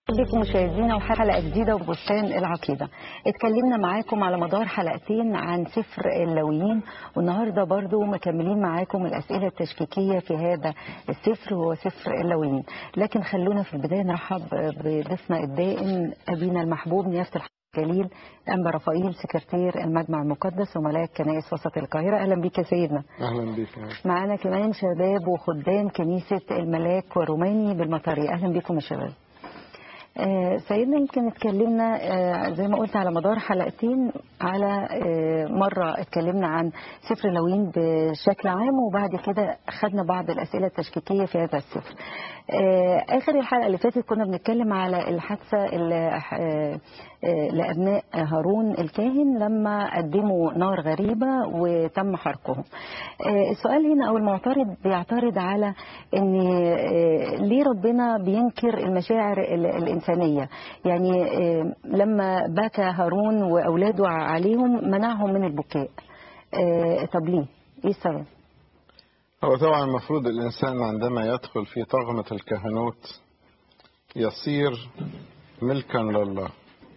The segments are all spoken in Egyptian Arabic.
بكم مشاهدينا وحلقة جديدة وبستان العقيدة اتكلمنا معاكم على مدار حلقتين عن سفر اللويين والنهاردة برضو مكملين معاكم الأسئلة التشكيكية في هذا السفر وهو سفر اللويين لكن خلونا في البداية نرحب بضيفنا الدائم أبينا المحبوب نيافة الجليل أنبا رفائيل سكرتير المجمع المقدس وملاك كنائس وسط القاهرة أهلا بك يا سيدنا اهلا بك معانا كمان شباب وخدام كنيسة الملاك والروماني بالمطرية أهلا بكم يا شباب آه، سيدنا يمكن اتكلمنا آه، زي ما قلت على مدار حلقتين على آه، مرة اتكلمنا عن سفر لوين بشكل عام وبعد كده خدنا بعض الأسئلة التشكيكية في هذا السفر آخر الحلقة اللي فاتت كنا بنتكلم على الحادثة اللي لأبناء هارون الكاهن لما قدموا نار غريبة وتم حرقهم السؤال هنا أو المعترض بيعترض على أن ليه ربنا بينكر المشاعر الإنسانية يعني لما بكى هارون وأولاده عليهم منعهم من البكاء طب ليه؟ إيه السبب؟ هو طبعا المفروض الإنسان عندما يدخل في طغمة الكهنوت يصير ملكا لله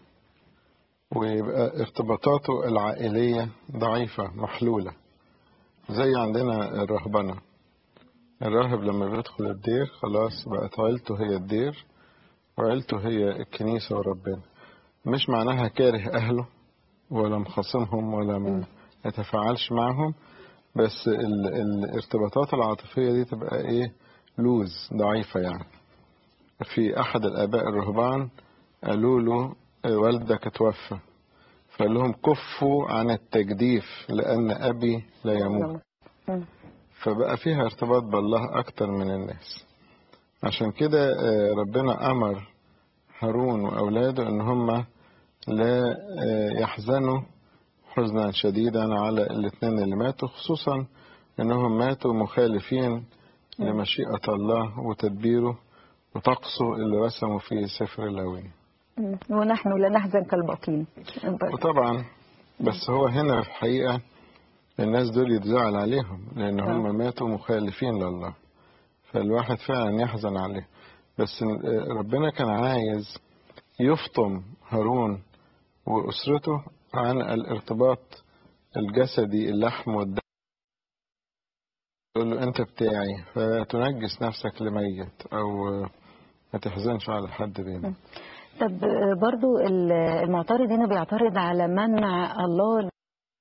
ويبقى ارتباطاته العائلية ضعيفة محلولة زي عندنا الرهبنة الراهب لما بيدخل الدير خلاص بقت عيلته هي الدير وعيلته هي الكنيسة وربنا مش معناها كاره أهله ولا مخاصمهم ولا ما يتفاعلش معهم بس ال الارتباطات العاطفية دي تبقى ايه لوز ضعيفة يعني في أحد الآباء الرهبان قالوا له والدك توفى فقال لهم كفوا عن التجديف لأن أبي لا يموت فبقى فيها ارتباط بالله أكتر من الناس عشان كده ربنا أمر هارون وأولاده إن هم لا يحزنوا حزنا شديدا على الاثنين اللي ماتوا خصوصا إنهم ماتوا مخالفين لمشيئة الله وتدبيره وطقسه اللي رسموا في سفر اللاويين ونحن لا نحزن كالباقين وطبعا بس هو هنا في الحقيقة الناس دول يتزعل عليهم لأن هم ماتوا مخالفين لله فالواحد فعلا يحزن عليه بس ربنا كان عايز يفطم هارون وأسرته عن الارتباط الجسدي اللحم والدم يقول له أنت بتاعي فتنجس نفسك لميت أو ما تحزنش على حد بينا طب برضو المعترض هنا بيعترض على منع الله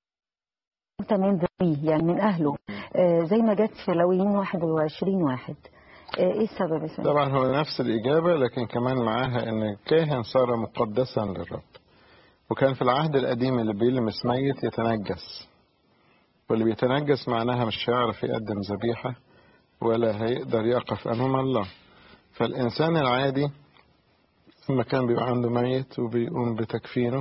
من ذريه يعني من أهله زي ما جت في لويين 21 واحد ايه السبب اسمه؟ طبعا هو نفس الإجابة لكن كمان معاها ان الكاهن صار مقدسا للرب وكان في العهد القديم اللي بيلمس ميت يتنجس واللي بيتنجس معناها مش هيعرف يقدم ذبيحة ولا هيقدر يقف أمام الله فالإنسان العادي لما كان بيبقى عنده ميت وبيقوم بتكفينه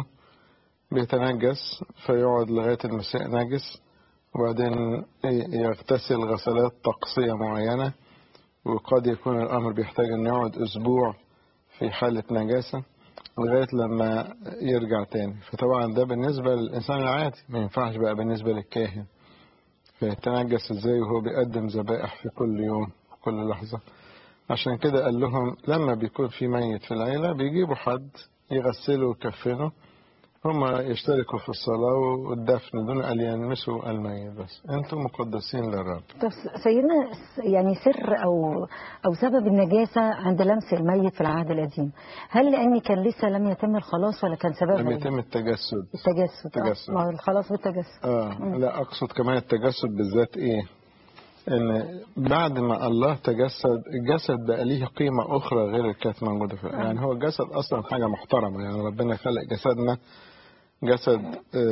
بيتنجس فيقعد لغاية المساء نجس وبعدين يغتسل غسلات طقسية معينة وقد يكون الأمر بيحتاج أن يقعد أسبوع في حالة نجاسة لغاية لما يرجع تاني فطبعا ده بالنسبة للإنسان العادي ما ينفعش بقى بالنسبة للكاهن فيتنجس ازاي وهو بيقدم ذبائح في كل يوم في كل لحظة عشان كده قال لهم لما بيكون في ميت في العيلة بيجيبوا حد يغسله ويكفنه هم يشتركوا في الصلاة والدفن دون أن يلمسوا الميت بس أنتم مقدسين للرب طب سيدنا يعني سر أو أو سبب النجاسة عند لمس الميت في العهد القديم هل لأن كان لسه لم يتم الخلاص ولا كان سببها لم يتم التجسد التجسد التجسد. آه. الخلاص بالتجسد آه لا أقصد كمان التجسد بالذات إيه ان بعد ما الله تجسد الجسد بقى ليه قيمة أخرى غير اللي كانت موجودة فيه يعني هو الجسد أصلا حاجة محترمة يعني ربنا خلق جسدنا جسد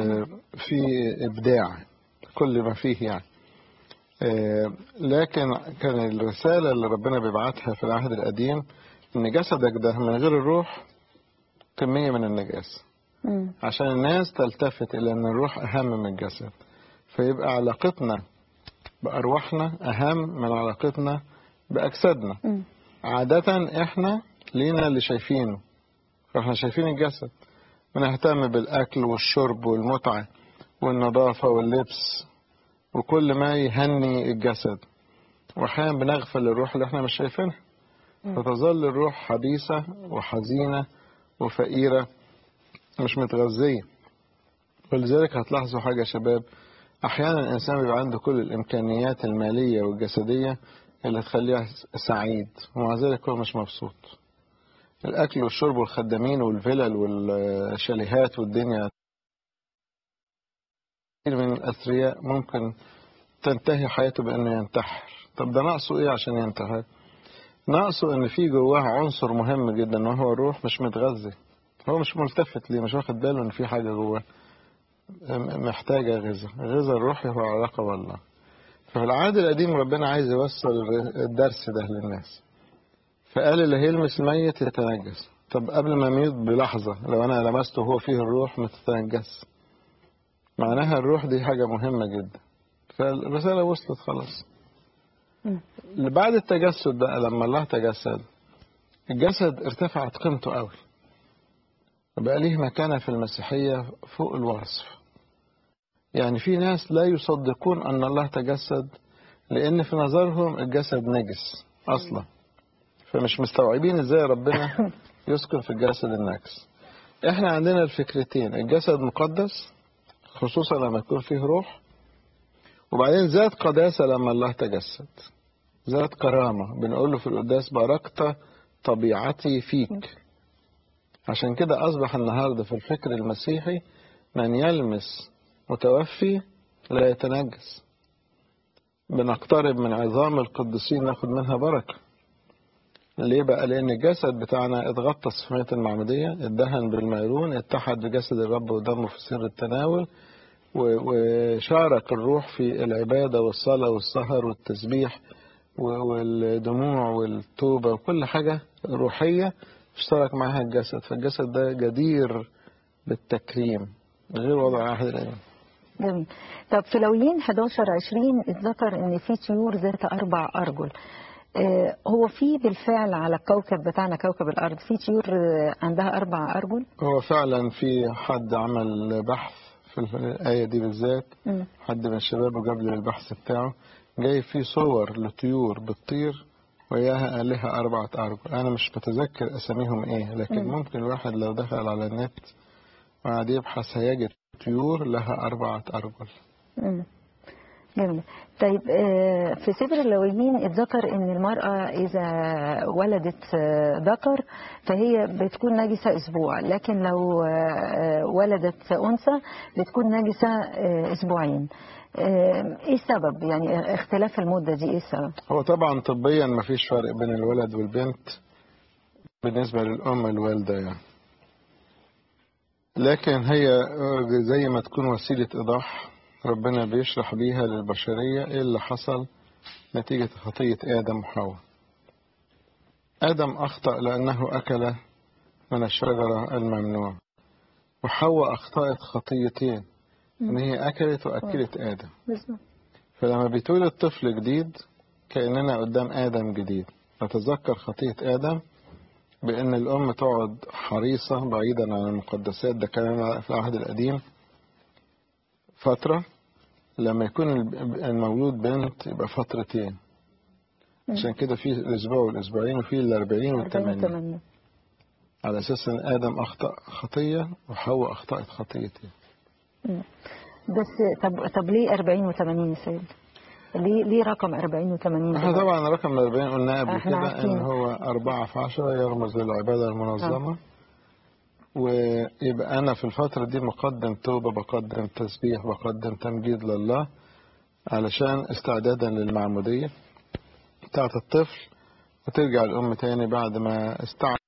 فيه إبداع كل ما فيه يعني لكن كان الرسالة اللي ربنا بيبعتها في العهد القديم إن جسدك ده من غير الروح كمية من النجاسة عشان الناس تلتفت إلى أن الروح أهم من الجسد فيبقى علاقتنا بأرواحنا أهم من علاقتنا بأجسادنا عادة إحنا لينا اللي شايفينه فإحنا شايفين الجسد بنهتم بالأكل والشرب والمتعة والنظافة واللبس وكل ما يهني الجسد وأحيانا بنغفل الروح اللي احنا مش شايفينها فتظل الروح حبيسة وحزينة وفقيرة مش متغذية ولذلك هتلاحظوا حاجة يا شباب أحيانا الإنسان بيبقى عنده كل الإمكانيات المالية والجسدية اللي تخليه سعيد ومع ذلك هو مش مبسوط الأكل والشرب والخدامين والفلل والشاليهات والدنيا كثير من الأثرياء ممكن تنتهي حياته بأنه ينتحر طب ده ناقصه إيه عشان ينتحر ناقصه إن في جواه عنصر مهم جدا وهو الروح مش متغذي هو مش ملتفت ليه مش واخد باله إن في حاجة جواه محتاجة غذاء غذاء الروح هو علاقة بالله ففي العهد القديم ربنا عايز يوصل الدرس ده للناس فقال اللي هيلمس الميت يتنجس طب قبل ما يموت بلحظة لو أنا لمسته وهو فيه الروح ما تتنجس معناها الروح دي حاجة مهمة جدا فالرسالة وصلت خلاص بعد التجسد بقى لما الله تجسد الجسد ارتفعت قيمته قوي وبقى ليه مكانة في المسيحية فوق الوصف يعني في ناس لا يصدقون أن الله تجسد لأن في نظرهم الجسد نجس أصلا فمش مستوعبين إزاي ربنا يسكن في الجسد النجس إحنا عندنا الفكرتين الجسد مقدس خصوصا لما يكون فيه روح وبعدين ذات قداسة لما الله تجسد ذات كرامة بنقول له في القداس باركت طبيعتي فيك عشان كده أصبح النهاردة في الفكر المسيحي من يلمس متوفي لا يتنجس بنقترب من عظام القديسين ناخد منها بركة ليه بقى لأن الجسد بتاعنا اتغطى صفية المعمودية اتدهن بالميرون اتحد بجسد الرب ودمه في سر التناول وشارك الروح في العبادة والصلاة والسهر والتسبيح والدموع والتوبة وكل حاجة روحية اشترك معها الجسد فالجسد ده جدير بالتكريم غير وضع أحد الأيام جميل طب في لويين 11 20 اتذكر ان في طيور ذات اربع ارجل اه هو في بالفعل على الكوكب بتاعنا كوكب الارض في طيور عندها اربع ارجل هو فعلا في حد عمل بحث في الآية دي بالذات حد من الشباب وجاب لي البحث بتاعه جاي فيه صور لطيور بتطير وياها آلهة أربعة أرجل أنا مش متذكر أساميهم إيه لكن ممكن الواحد لو دخل على النت وقعد يبحث هيجد طيور لها أربعة أرجل جميل طيب في سفر اللويين اتذكر ان المرأة اذا ولدت ذكر فهي بتكون نجسة اسبوع لكن لو ولدت انثى بتكون نجسة اسبوعين ايه السبب يعني اختلاف المدة دي ايه السبب هو طبعا طبيا ما فيش فرق بين الولد والبنت بالنسبة للأم الوالدة يعني لكن هي زي ما تكون وسيلة إيضاح ربنا بيشرح بيها للبشرية إيه اللي حصل نتيجة خطية آدم وحواء آدم أخطأ لأنه أكل من الشجرة الممنوع وحواء أخطأت خطيتين إن هي أكلت وأكلت آدم فلما بيتولد طفل جديد كأننا قدام آدم جديد نتذكر خطية آدم بأن الأم تقعد حريصة بعيدا عن المقدسات ده كلام في العهد القديم فترة لما يكون المولود بنت يبقى فترتين عشان كده في الأسبوع والأسبوعين وفي الأربعين والثمانين على أساس أن آدم أخطأ خطية وحواء أخطأت خطيتين بس طب طب ليه 40 و80 يا سيد؟ ليه ليه رقم 40 و80 احنا طبعا رقم 40 قلنا قبل كده ان هو 4 في 10 يرمز للعباده المنظمه آه. ويبقى انا في الفتره دي مقدم توبه بقدم تسبيح بقدم تمجيد لله علشان استعدادا للمعموديه بتاعت الطفل وترجع الام تاني بعد ما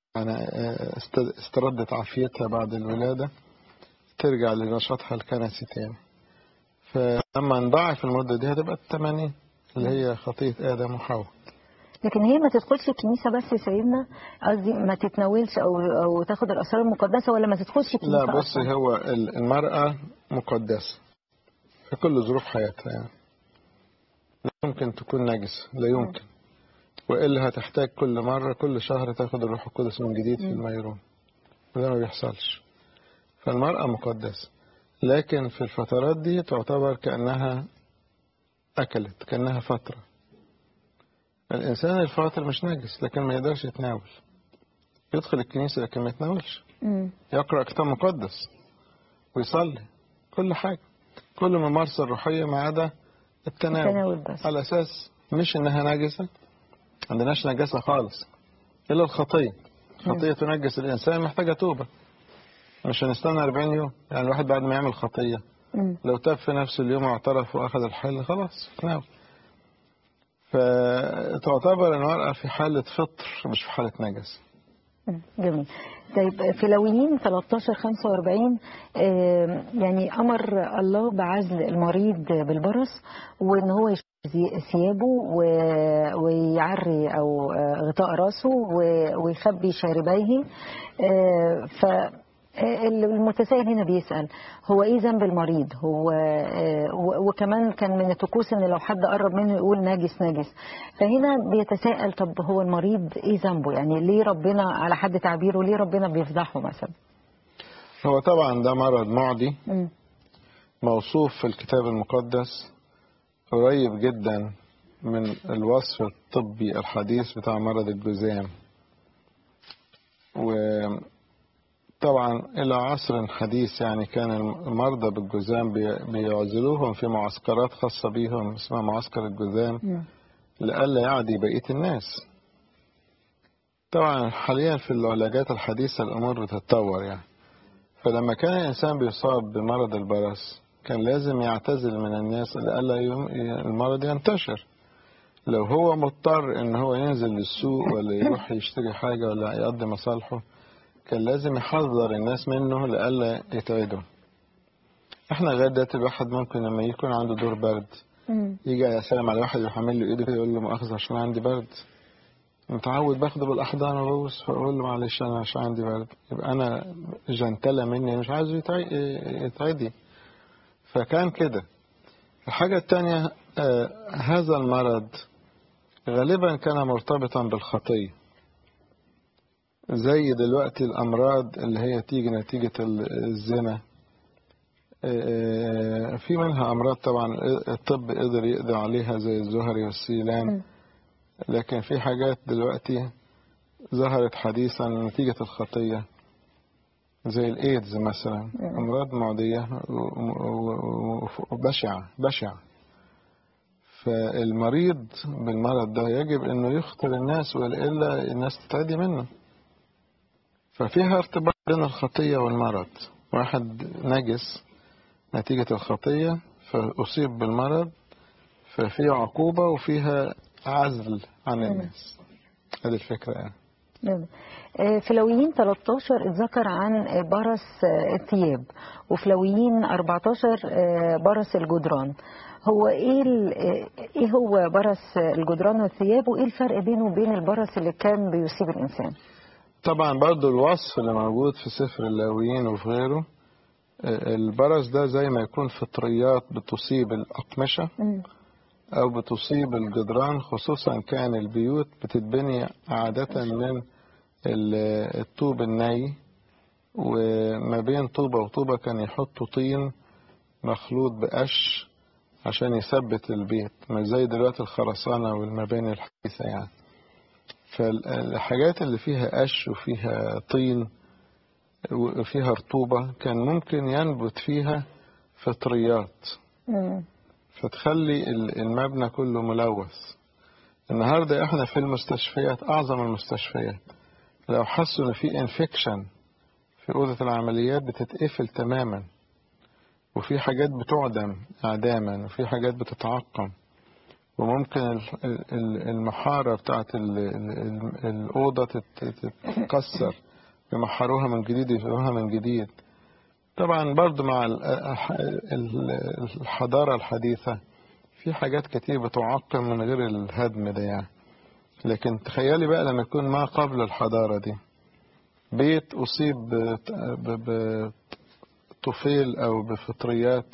استردت عافيتها بعد الولاده ترجع لنشاطها الكنسي تاني فلما نضاعف المدة دي هتبقى الثمانين اللي هي خطية آدم وحواء لكن هي ما تدخلش الكنيسة بس يا سيدنا قصدي ما تتناولش أو أو تاخد الأسرار المقدسة ولا ما تدخلش الكنيسة لا بص هو المرأة مقدسة في كل ظروف حياتها يعني لا يمكن تكون نجسة لا يمكن وإلا هتحتاج كل مرة كل شهر تاخد الروح القدس من جديد في الميرون وده ما بيحصلش فالمرأة مقدسة لكن في الفترات دي تعتبر كأنها أكلت كأنها فترة الإنسان الفاطر مش نجس لكن ما يقدرش يتناول يدخل الكنيسة لكن ما يتناولش مم. يقرأ كتاب مقدس ويصلي كل حاجة كل ممارسة روحية ما عدا التناول التناول بس على أساس مش إنها نجسة ما عندناش نجاسة خالص إلا الخطية خطية تنجس الإنسان محتاجة توبة مش هنستنى 40 يوم يعني الواحد بعد ما يعمل خطية مم. لو تاب في نفس اليوم واعترف واخذ الحل خلاص تناول فتعتبر المرأة في حالة فطر مش في حالة نجس مم. جميل طيب في لويين 13 45 آه، يعني امر الله بعزل المريض بالبرص وان هو يشيل ثيابه و- ويعري او آه، غطاء راسه و- ويخبي شاربيه آه، ف آه، المتسائل هنا بيسأل هو ايه ذنب المريض هو آه، و- وكمان كان من الطقوس ان لو حد قرب منه يقول ناجس ناجس فهنا بيتساءل طب هو المريض ايه ذنبه يعني ليه ربنا على حد تعبيره ليه ربنا بيفضحه مثلا هو طبعا ده مرض معدي مم. موصوف في الكتاب المقدس قريب جدا من الوصف الطبي الحديث بتاع مرض الجذام وطبعا إلى عصر حديث يعني كان المرضى بالجذام بي- بيعزلوهم في معسكرات خاصة بيهم اسمها معسكر الجذام مم. لئلا يعدي بقية الناس طبعا حاليا في العلاجات الحديثة الأمور بتتطور يعني فلما كان الإنسان بيصاب بمرض البرص كان لازم يعتزل من الناس لئلا يم- المرض ينتشر لو هو مضطر ان هو ينزل للسوق ولا يروح يشتري حاجة ولا يقضي مصالحه كان لازم يحذر الناس منه لئلا يتعدوا احنا لغاية دلوقتي الواحد ممكن لما يكون عنده دور برد مم. يجي يسلم على واحد يروح عامل له ايده كده يقول له مؤاخذة عشان عندي برد متعود باخده بالاحضان وببوس فاقول له معلش انا عشان عندي برد يبقى انا جنتله مني مش عايزه يتع- يتعدي فكان كده الحاجة التانية آه هذا المرض غالبا كان مرتبطا بالخطية زي دلوقتي الأمراض اللي هي تيجي نتيجة ال- الزنا آه، في منها أمراض طبعا الطب قدر يقضي عليها زي الزهري والسيلان مم. لكن في حاجات دلوقتي ظهرت حديثا نتيجة الخطية زي الإيدز مثلا أمراض معدية و- و- و- وبشعة بشعة فالمريض بالمرض ده يجب أنه يخطر الناس وإلا الناس تتعدي منه ففيها ارتباط بين الخطية والمرض واحد نجس نتيجة الخطية فأصيب بالمرض ففي عقوبة وفيها عزل عن الناس هذه الفكرة يعني نعم. آه، في لويين 13 اتذكر عن آه، برص آه، الثياب وفي لويين 14 آه، برص الجدران هو ايه ال- آه، ايه هو برص الجدران والثياب وايه الفرق بينه وبين البرص اللي كان بيصيب الانسان طبعا برضو الوصف اللي موجود في سفر اللاويين وفي غيره آه، البرص ده زي ما يكون فطريات بتصيب الأقمشة مم. أو بتصيب الجدران خصوصا كان البيوت بتتبني عادة من ال- الطوب الني وما بين طوبة وطوبة كان يحطوا طين مخلوط بقش عشان يثبت البيت مش زي دلوقتي الخرسانة والمباني الحديثة يعني فالحاجات اللي فيها قش وفيها طين وفيها رطوبة كان ممكن ينبت فيها فطريات مم. فتخلي ال- المبنى كله ملوث النهاردة احنا في المستشفيات اعظم المستشفيات لو حسوا ان في انفكشن في اوضة العمليات بتتقفل تماما وفي حاجات بتعدم اعداما وفي حاجات بتتعقم وممكن ال- ال- المحارة بتاعت ال- ال- ال- الأوضة تت- تتكسر يمحروها من جديد يفعلوها من جديد طبعا برضو مع ال- ال- الحضارة الحديثة في حاجات كتير بتعقم من غير الهدم ده يعني لكن تخيلي بقى لما يكون ما قبل الحضارة دي بيت أصيب ب- بطفيل أو بفطريات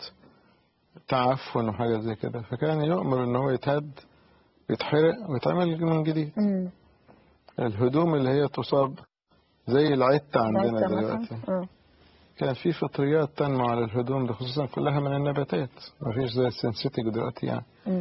تعفن وحاجة زي كده فكان يؤمر ان هو يتهد يتحرق ويتعمل من جديد مم. الهدوم اللي هي تصاب زي العتة عندنا مثلا؟ دلوقتي آه. كان في فطريات تنمو على الهدوم دي خصوصا كلها من النباتات مفيش زي السنسيتك دلوقتي يعني مم.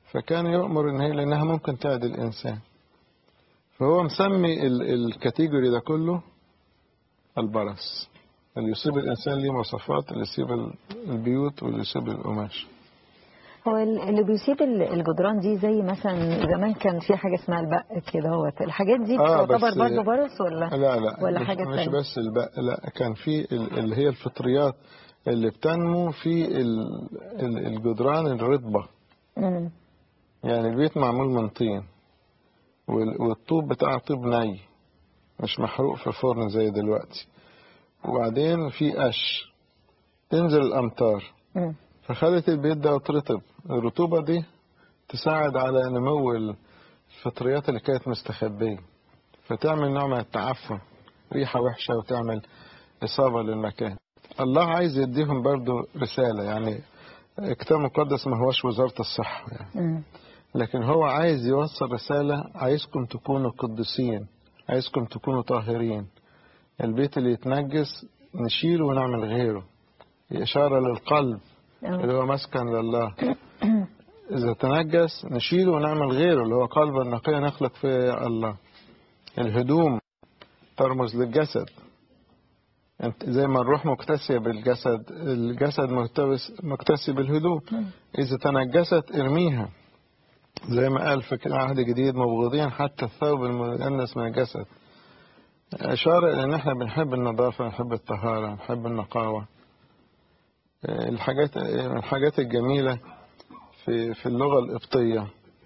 فكان يؤمر ان هي لانها ممكن تعدي الانسان فهو مسمي ال- الكاتيجوري ده كله البرص اللي يصيب الانسان ليه مواصفات اللي يصيب ال- البيوت واللي يصيب القماش هو ال- اللي بيصيب ال- الجدران دي زي مثلا زمان كان في حاجه اسمها البق كده هوت الحاجات دي آه، تعتبر بس- برضه برص ولا لا لا ولا مش, حاجة مش تانية؟ بس البق لا كان في ال- اللي هي الفطريات اللي بتنمو في ال- ال- الجدران الرطبة مم. يعني البيت معمول من طين وال- والطوب بتاعه طوب ني مش محروق في الفرن زي دلوقتي وبعدين في قش تنزل الأمطار مم. فخلت البيت ده ترطب الرطوبة دي تساعد على نمو الفطريات اللي كانت مستخبية فتعمل نوع من التعفن ريحة وحشة وتعمل إصابة للمكان الله عايز يديهم برضو رسالة يعني الكتاب المقدس ما هوش وزارة الصحة يعني. مم. لكن هو عايز يوصل رسالة عايزكم تكونوا قدسين عايزكم تكونوا طاهرين البيت اللي يتنجس نشيله ونعمل غيره إشارة للقلب اللي هو مسكن لله إذا تنجس نشيله ونعمل غيره اللي هو قلب النقي نخلق في الله الهدوم ترمز للجسد انت زي ما الروح مكتسية بالجسد الجسد مكتبس مكتسي بالهدوم إذا تنجست ارميها زي ما قال في عهد جديد مبغضين حتى الثوب المؤنس من الجسد إشارة إلى إن إحنا بنحب النظافة نحب الطهارة نحب النقاوة الحاجات الحاجات الجميلة في في اللغة القبطية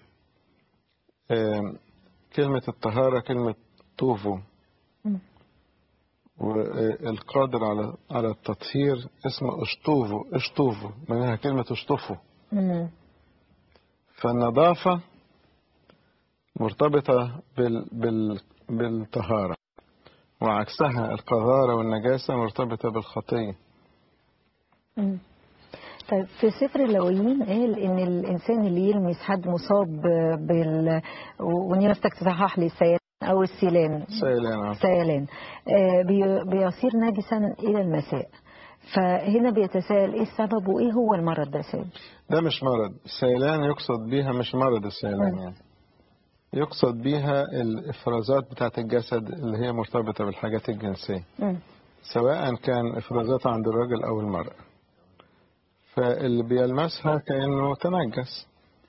آم، كلمة الطهارة كلمة طوفو مم. والقادر على على التطهير اسمه اشطوفو اشطوفو منها كلمة اشطفو مم. فالنظافة مرتبطة بال بال بالطهارة وعكسها القذارة والنجاسة مرتبطة بالخطية مم. طيب في سفر اللويين قال ان الانسان اللي يلمس حد مصاب بال ونيافتك تصحح لي السيلان او السيلان سيلان سيلان آه، بي- بيصير نجسا الى المساء فهنا بيتساءل ايه السبب وايه هو المرض ده سيد ده مش مرض السيلان يقصد بيها مش مرض السيلان مم. يعني يقصد بيها الافرازات بتاعت الجسد اللي هي مرتبطة بالحاجات الجنسية مم. سواء كان افرازات عند الرجل او المرأة فاللي بيلمسها كأنه تنجس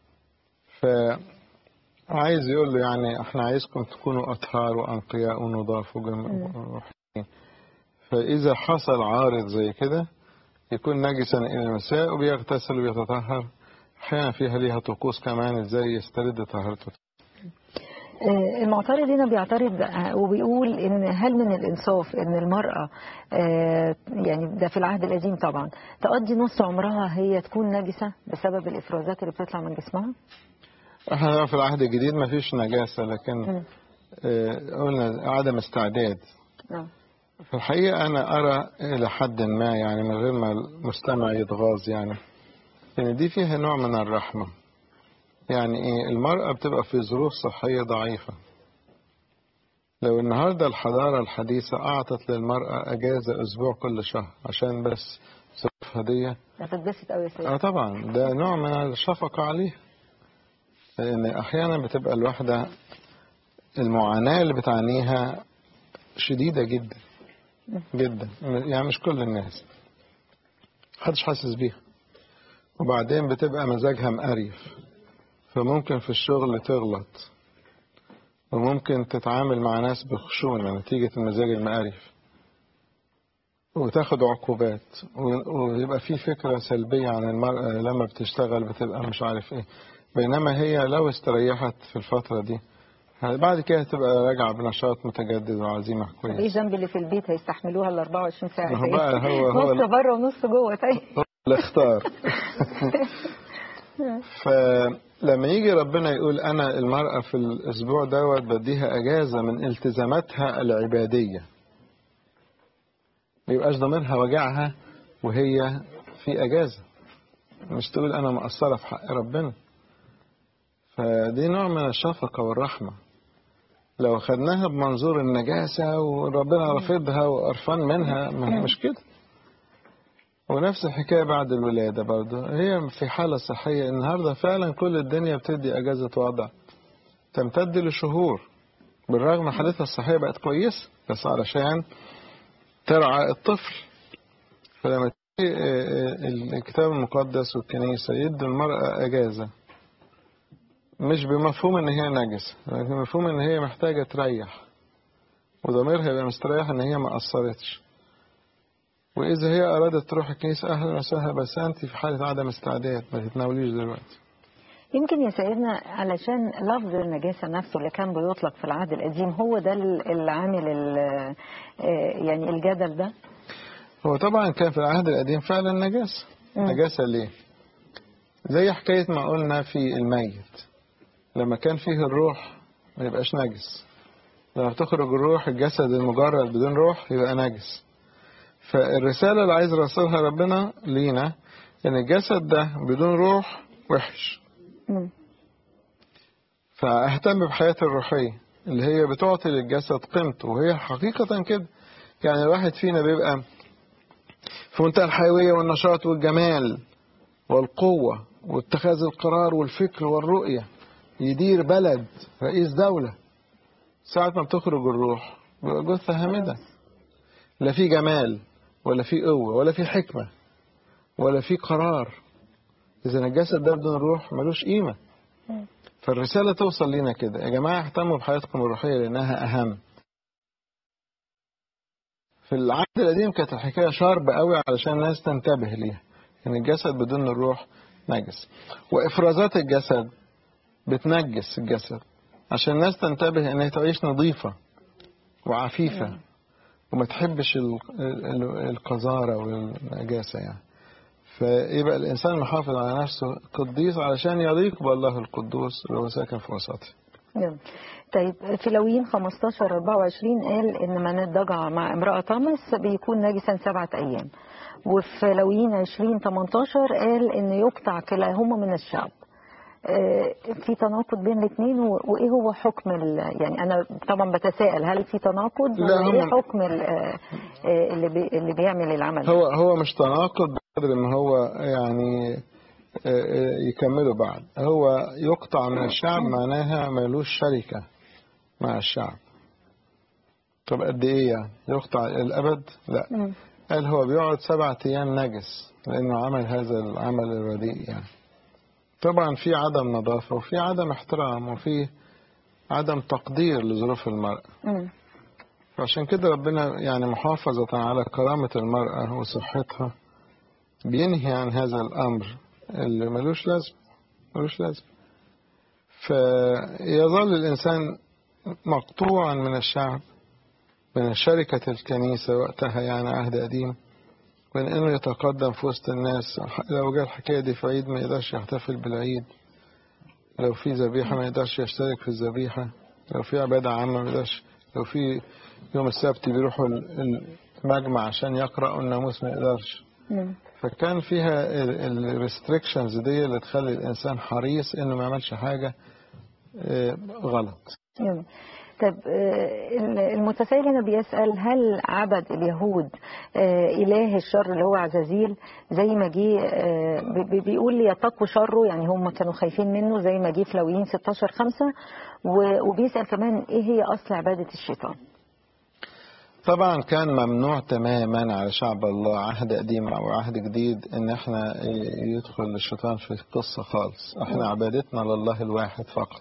فعايز يقول له يعني احنا عايزكم تكونوا أطهار وأنقياء ونضاف وجم- وحلوين فإذا حصل عارض زي كده يكون نجسا إلى المساء وبيغتسل ويتطهر أحيانا فيها ليها طقوس كمان ازاي يسترد طهارته آه، المعترض هنا بيعترض آه، وبيقول ان هل من الانصاف ان المراه آه، يعني ده في العهد القديم طبعا تقضي نص عمرها هي تكون نجسه بسبب الافرازات اللي بتطلع من جسمها؟ احنا في العهد الجديد ما فيش نجاسة لكن مم. آه، قلنا عدم استعداد آه. في الحقيقة أنا أرى إلى حد ما يعني من غير ما المستمع يتغاظ يعني إن دي فيها نوع من الرحمة يعني إيه المرأة بتبقى في ظروف صحية ضعيفة لو النهاردة الحضارة الحديثة أعطت للمرأة أجازة أسبوع كل شهر عشان بس ظروفها دي هتتبسط قوي يا سيد اه طبعا ده نوع من الشفقة عليه لأن أحيانا بتبقى الواحدة المعاناة اللي بتعانيها شديدة جدا جدا يعني مش كل الناس محدش حاسس بيها وبعدين بتبقى مزاجها مقريف فممكن في الشغل تغلط وممكن تتعامل مع ناس بخشونة نتيجة المزاج المقرف وتاخد عقوبات و- ويبقى في فكرة سلبية عن المرأة لما بتشتغل بتبقى مش عارف ايه بينما هي لو استريحت في الفترة دي بعد كده تبقى راجعة بنشاط متجدد وعزيمة طب ايه كويس الذنب اللي في البيت هيستحملوها ال 24 ساعه ما هو بقى هو- هو- نص بره ونص جوه طيب اللي اختار فلما يجي ربنا يقول أنا المرأة في الأسبوع دوت بديها أجازة من التزاماتها العبادية ما يبقاش ضميرها وجعها وهي في أجازة مش تقول أنا مقصرة في حق ربنا فدي نوع من الشفقة والرحمة لو خدناها بمنظور النجاسة وربنا رافضها وقرفان منها ما هي مش كده ونفس الحكاية بعد الولادة برضه هي في حالة صحية النهاردة فعلا كل الدنيا بتدي أجازة وضع تمتد لشهور بالرغم حالتها الصحية بقت كويسة بس علشان ترعى الطفل فلما تيجي الكتاب المقدس والكنيسة يدوا المرأة أجازة مش بمفهوم ان هي نجسة لكن بمفهوم ان هي محتاجة تريح وضميرها يبقى مستريح ان هي ما قصرتش واذا هي ارادت تروح الكنيسة اهلا وسهلا بس انت في حالة عدم استعداد ما تتناوليش دلوقتي يمكن يا سيدنا علشان لفظ النجاسة نفسه اللي كان بيطلق في العهد القديم هو ده العامل يعني الجدل ده هو طبعا كان في العهد القديم فعلا نجاسة نجاسة ليه زي حكاية ما قلنا في الميت لما كان فيه الروح ما يبقاش نجس لما بتخرج الروح الجسد المجرد بدون روح يبقى نجس فالرسالة اللي عايز يرسلها ربنا لينا ان الجسد ده بدون روح وحش فاهتم بحياتي الروحية اللي هي بتعطي للجسد قيمته وهي حقيقة كده يعني الواحد فينا بيبقى في منتهى الحيوية والنشاط والجمال والقوة واتخاذ القرار والفكر والرؤية يدير بلد رئيس دولة ساعة ما بتخرج الروح بيبقى جثة هامدة لا في جمال ولا في قوة ولا في حكمة ولا في قرار إذا الجسد ده بدون روح ملوش قيمة فالرسالة توصل لنا كده يا جماعة اهتموا بحياتكم الروحية لأنها أهم في العهد القديم كانت الحكاية شارب قوي علشان الناس تنتبه ليها إن الجسد بدون الروح نجس وإفرازات الجسد بتنجس الجسد عشان الناس تنتبه إنها تعيش نظيفة وعفيفة وما تحبش القذارة والنجاسة يعني فيبقى الإنسان محافظ على نفسه قديس علشان يليق بالله القدوس اللي هو ساكن في وسطه طيب في لويين 15 24 قال ان من اضطجع مع امرأة طمس بيكون نجسا سبعة ايام وفي لويين 20 18 قال ان يقطع كلاهما من الشعب في تناقض بين الاثنين وايه هو حكم يعني انا طبعا بتساءل هل في تناقض وايه حكم اللي بي اللي بيعمل العمل هو هو مش تناقض بقدر ما هو يعني يكملوا بعد هو يقطع من الشعب معناها ملوش شركة مع الشعب طب قد ايه يعني يقطع الابد لا قال هو بيقعد سبعة ايام نجس لانه عمل هذا العمل الرديء يعني طبعا في عدم نظافة وفي عدم احترام وفي عدم تقدير لظروف المرأة فعشان كده ربنا يعني محافظة على كرامة المرأة وصحتها بينهي عن هذا الأمر اللي ملوش لازم ملوش لازم فيظل الإنسان مقطوعا من الشعب من شركة الكنيسة وقتها يعني عهد قديم من انه يتقدم في وسط الناس لو جاء الحكاية دي في عيد ما يقدرش يحتفل بالعيد لو في ذبيحة ما يقدرش يشترك في الذبيحة لو في عبادة عامة ما يقدرش لو في يوم السبت بيروحوا المجمع عشان يقرأوا الناموس ما يقدرش فكان فيها الريستريكشنز دي اللي تخلي الإنسان حريص إنه ما يعملش حاجة غلط طب المتسائل هنا بيسأل هل عبد اليهود إله الشر اللي هو عزازيل زي ما جه بيقول يتقوا شره يعني هم كانوا خايفين منه زي ما جه في لويين 16 5 وبيسأل كمان إيه هي أصل عبادة الشيطان طبعا كان ممنوع تماما على شعب الله عهد قديم او عهد جديد ان احنا يدخل الشيطان في القصة خالص احنا عبادتنا لله الواحد فقط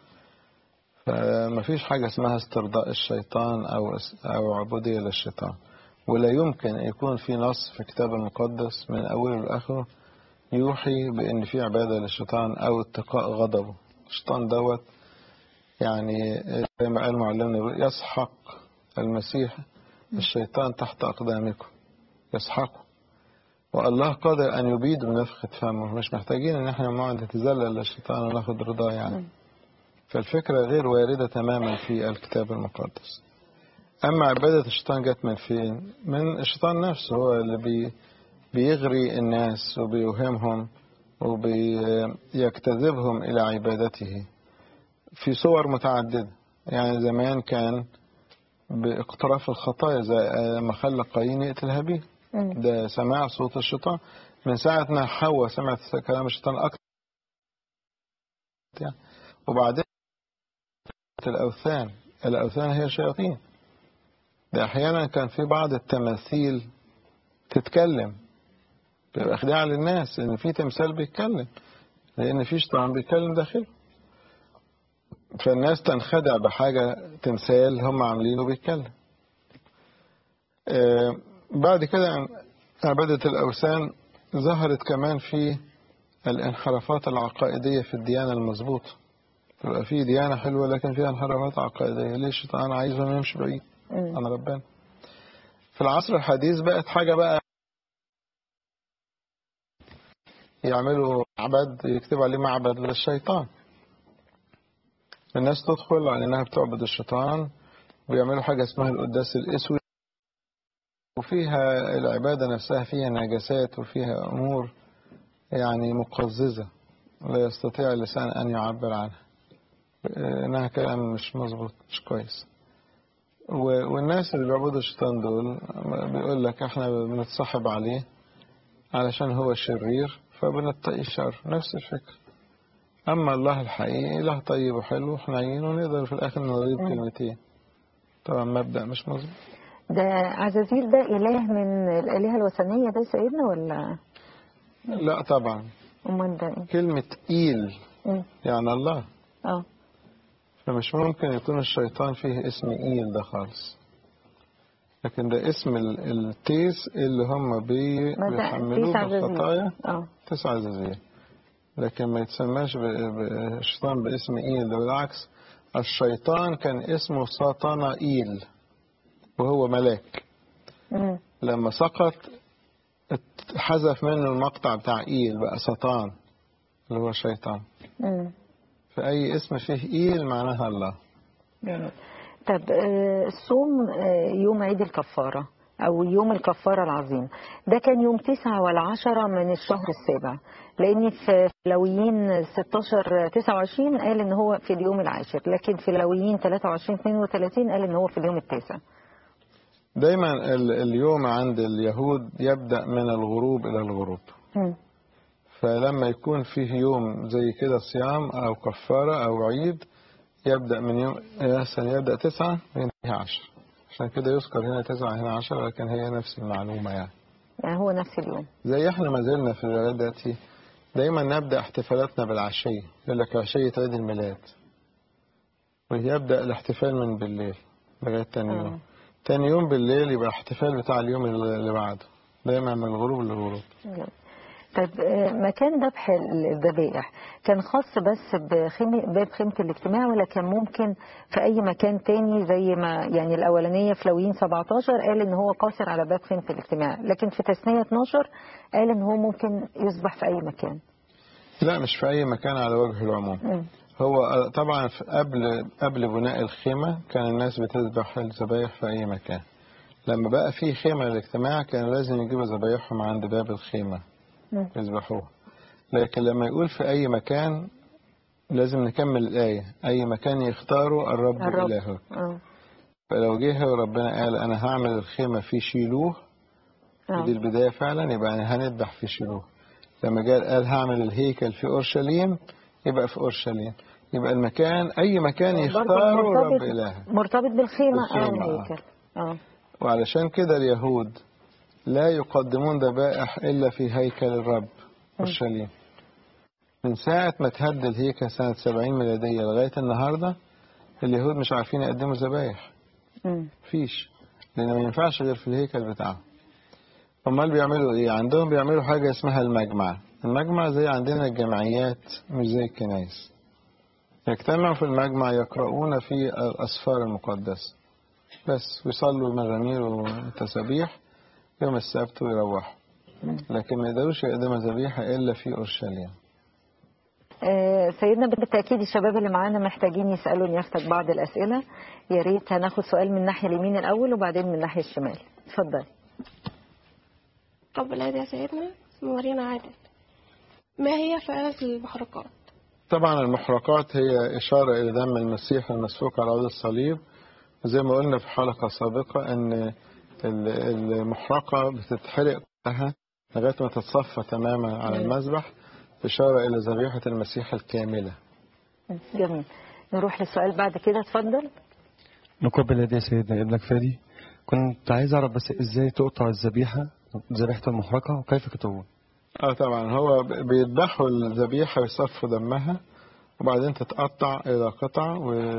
فما فيش حاجة اسمها استرضاء الشيطان أو أو عبودية للشيطان ولا يمكن يكون في نص في الكتاب المقدس من أوله لآخره يوحي بأن في عبادة للشيطان أو اتقاء غضبه الشيطان دوت يعني زي ما قال معلمنا يسحق المسيح الشيطان تحت أقدامكم يسحقه والله قادر أن يبيد بنفخة فمه مش محتاجين إن احنا نقعد نتذلل للشيطان وناخد رضاه يعني فالفكرة غير واردة تماما في الكتاب المقدس أما عبادة الشيطان جت من فين؟ من الشيطان نفسه هو اللي بي بيغري الناس وبيوهمهم وبيجتذبهم إلى عبادته في صور متعددة يعني زمان كان باقتراف الخطايا زي ما خلى قايين يقتل هابيل مم. ده سماع صوت الشيطان من ساعة ما حواء سمعت كلام الشيطان أكتر يعني. وبعدين الأوثان الأوثان هي شياطين ده أحيانا كان في بعض التماثيل تتكلم بيبقى خداع للناس إن في تمثال بيتكلم لأن في شيطان بيتكلم داخله فالناس تنخدع بحاجة تمثال هم عاملينه بيتكلم آه، بعد كده عبادة الأوثان ظهرت كمان في الانحرافات العقائدية في الديانة المظبوطة تبقى في ديانة حلوة لكن فيها انحرافات عقائدية ليه الشيطان عايزهم يمشي بعيد مم. عن ربنا في العصر الحديث بقت حاجة بقى يعملوا معبد يكتبوا عليه معبد للشيطان الناس تدخل على انها بتعبد الشيطان ويعملوا حاجة اسمها القداس الاسود وفيها العبادة نفسها فيها نجاسات وفيها امور يعني مقززة لا يستطيع اللسان ان يعبر عنها انها كلام مش مظبوط مش كويس و- والناس اللي بيعبدوا الشيطان دول بيقول لك احنا بنتصاحب عليه علشان هو شرير فبنتقي الشر نفس الفكرة أما الله الحقيقي إله طيب وحلو وحنين ونقدر في الآخر نريد مم. كلمتين طبعا مبدأ مش مظبوط ده عزازيل ده إله من الآلهة الوثنية ده سيدنا ولا لا طبعا أمال ده إيه؟ كلمة إيل مم. يعني الله اه فمش ممكن يكون الشيطان فيه اسم إيل ده خالص لكن ده اسم ال- التيس اللي هم بي ما ده بيحملوه تيس عزازيل. بالخطايا اه تسعة عزازيل لكن ما يتسماش ب- ب- الشيطان باسم إيل ده بالعكس الشيطان كان اسمه ساطانائيل وهو ملاك مم. لما سقط ات- حذف منه المقطع بتاع إيل بقى سطان اللي هو الشيطان مم. فأي اسم فيه إيل معناها الله جميل. طب آه، الصوم آه، يوم عيد الكفارة أو يوم الكفارة العظيم ده كان يوم تسعة والعشرة من الشهر السابع لأن في لويين 16 29 قال إن هو في اليوم العاشر لكن في لويين 23 32 قال إن هو في اليوم التاسع دايما ال- اليوم عند اليهود يبدأ من الغروب إلى الغروب مم. فلما يكون فيه يوم زي كده صيام أو كفارة أو عيد يبدأ من يوم مثلا يبدأ تسعة وينتهي عشر عشان كده يذكر هنا تسعة هنا عشرة لكن هي نفس المعلومة يعني يعني هو نفس اليوم زي احنا ما زلنا في البلاد دلوقتي دايما نبدأ احتفالاتنا بالعشية يقول لك عشية عيد الميلاد ويبدأ الاحتفال من بالليل لغاية تاني آه. يوم تاني يوم بالليل يبقى احتفال بتاع اليوم اللي بعده دايما من الغروب للغروب طيب آه، مكان ذبح الذبائح كان خاص بس بخيمة باب خيمة الاجتماع ولا كان ممكن في أي مكان تاني زي ما يعني الأولانية في لويين 17 قال إن هو قاصر على باب خيمة الاجتماع لكن في تثنية 12 قال إن هو ممكن يذبح في أي مكان لا مش في أي مكان على وجه العموم مم. هو آه، طبعا في- قبل قبل بناء الخيمة كان الناس بتذبح الذبايح في أي مكان لما بقى في خيمة للاجتماع كان لازم يجيبوا ذبايحهم عند باب الخيمة مم. يذبحوها لكن لما يقول في أي مكان لازم نكمل الآية أي مكان يختاره الرب, الرب إلهك آه. فلو جه وربنا قال أنا هعمل الخيمة في شيلوه آه. دي البداية فعلا يبقى أنا هنذبح في شيلوه لما جاء قال هعمل الهيكل في أورشليم يبقى في أورشليم يبقى المكان أي مكان برضه يختاره الرب مرتبط إلهك مرتبط بالخيمة أو بالخيمة، آه. الهيكل اه وعلشان كده اليهود لا يقدمون ذبائح إلا في هيكل الرب أورشليم من ساعة ما تهد الهيكل سنة 70 ميلادية لغاية النهاردة اليهود مش عارفين يقدموا ذبايح مم. فيش لأن ما ينفعش غير في الهيكل بتاعهم أمال بيعملوا إيه؟ عندهم بيعملوا حاجة اسمها المجمع المجمع زي عندنا الجمعيات مش زي الكنائس يجتمعوا في المجمع يقرؤون في الأسفار المقدسة بس ويصلوا المزامير والتسابيح يوم السبت ويروحوا لكن ما يقدروش يقدموا ذبيحة إلا في أورشليم آه، سيدنا بالتأكيد الشباب اللي معانا محتاجين يسألوا نيافتك بعض الأسئلة يا ريت هناخد سؤال من الناحية اليمين الأول وبعدين من الناحية الشمال اتفضل رب العيد يا سيدنا اسمه مارينا عادل ما هي فئات المحرقات طبعا المحرقات هي إشارة إلى دم المسيح المسفوك على عود الصليب زي ما قلنا في حلقة سابقة أن ال- المحرقة بتتحرق كلها لغاية ما تتصفى تماما على مم. المذبح إشارة إلى ذبيحة المسيح الكاملة جميل نروح للسؤال بعد كده اتفضل نقبل يدي سيدنا ابنك فادي كنت عايز اعرف بس ازاي تقطع الذبيحه ذبيحه المحرقه وكيف تطول اه طبعا هو ب- بيذبحوا الذبيحة ويصفوا دمها وبعدين تتقطع إلى قطع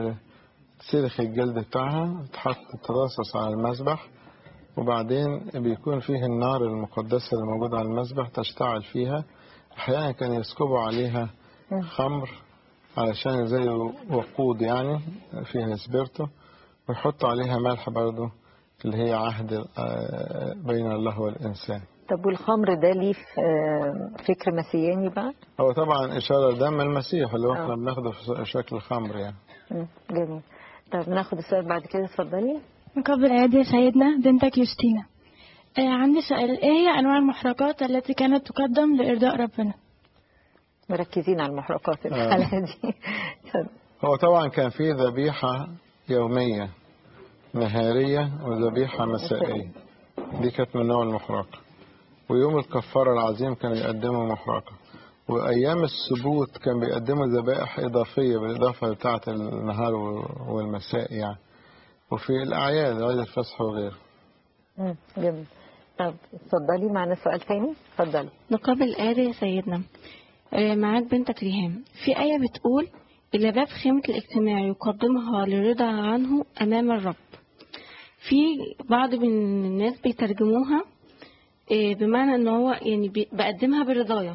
وتسلخ الجلد بتاعها تحط تراصص على المذبح وبعدين بيكون فيه النار المقدسة اللي موجودة على المذبح تشتعل فيها أحيانا كانوا يسكبوا عليها مم. خمر علشان زي وقود يعني فيها سبيرتو ويحطوا عليها ملح برضو اللي هي عهد آه، بين الله والإنسان طب والخمر ده ليه في- آه، فكر مسياني بقى هو طبعا إشارة دم المسيح اللي هو آه. احنا بناخده في شكل خمر يعني مم، جميل طب ناخد السؤال بعد كده اتفضلي نقبل أيدي سيدنا بنتك يوستينا آه عندي سؤال ايه هي انواع المحرقات التي كانت تقدم لارضاء ربنا مركزين على المحرقات الحلقة دي اتفضل. هو طبعا كان في ذبيحة يومية نهارية وذبيحة مسائية دي كانت من نوع المحرقة ويوم الكفارة العظيم كانوا يقدموا محرقة وأيام السبوت كان بيقدموا ذبائح إضافية بالإضافة بتاعة النهار والمساء يعني وفي الأعياد عيد الفصح وغيره مم، جميل طب اتفضلي معنا سؤال تاني اتفضلي نقابل آية يا سيدنا آه، معاك بنتك ريهام في آية بتقول إلى باب خيمة الاجتماع يقدمها للرضا عنه أمام الرب في بعض من الناس بيترجموها آه، بمعنى ان هو يعني بي- بقدمها برضايا